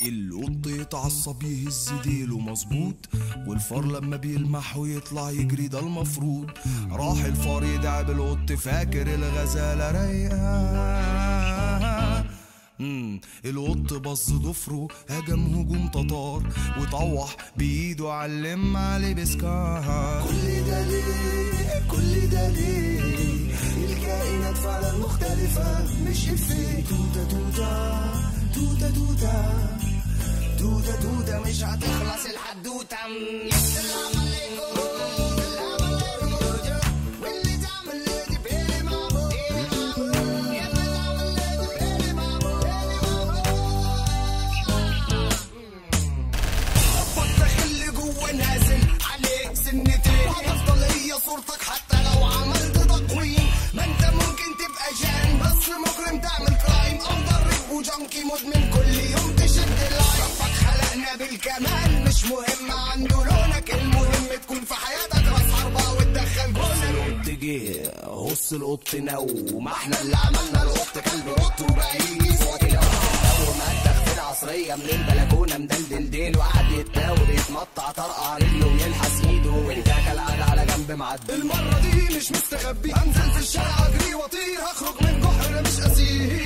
القط يتعصب يهز ديله مظبوط والفار لما بيلمح ويطلع يجري ده المفروض راح الفار يدعي بالقط فاكر الغزالة رايقة مم، القط بص ضفره هجم هجوم تتار وطوح بايده علم عليه بسكار كل ده ليه كل ده ليه الكائنات فعلا مختلفة مش إفيه توتة توتة توتة توتة توتة توتة مش هتخلص الحدوتة السلام عليكم السلام عليكم واللي تعمل لي بيلي مامو يا اللي تعمل لي بيلي مامو ربك اللي جوه نازل عليك سنتين وهتفضل هي صورتك حتى لو عملت تقويم ما انت ممكن تبقى جان بس مجرم تعمل كرايم او ضرب وجنكي مدمن كل يوم تشد اللاين ربك خلقنا بالكمال مش مهم عنده لونك المهم تكون في حياتك راس حربة وتدخل جولك القط جه هص القط نو ما احنا اللي عملنا القط كلب قط وبقى يجي صوت القط ما التخفيل عصرية من البلكونة مدلدل ديل وقعد يتناول يتمطع طرقع رجله ويلحس ايده وانت كالعادة على جنب معدي المرة دي مش مستخبي هنزل في الشارع اجري واطير هخرج من جحر مش اسير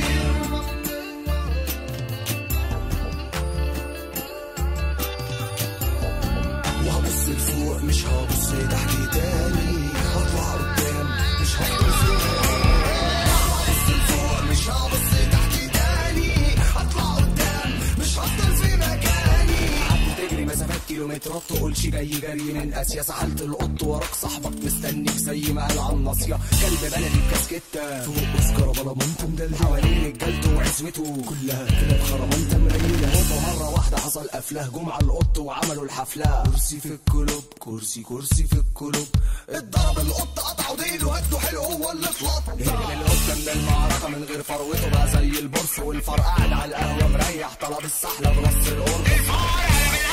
وهبص لفوق مش هبص تحت تاني هطلع قدام مش هفضل هبص لفوق مش هبص تحت تاني هطلع قدام مش هفضل في مكاني قعدت تجري مسافات كيلومترات تقولش جاي جري من اسيا سحلت القط وراك صاحبك مستنيك زي ما قال على الناصيه كلب بلدي بكاسكته فوق اوسكار بلامونت مدلدل حوالين رجالته وعزوته كلها كلاب خرمانت مريله هوبا مره واحده حصل قفله جم على القط وعملوا الحفله كرسي في الكلوب كرسي كرسي في الكلوب اتضرب القط قطعوا ديله هدوا حلو هو اللي اتلط هرب القط من المعركه من غير فروته بقى زي البورس والفار قاعد على القهوه مريح طلب السحله بنص القرص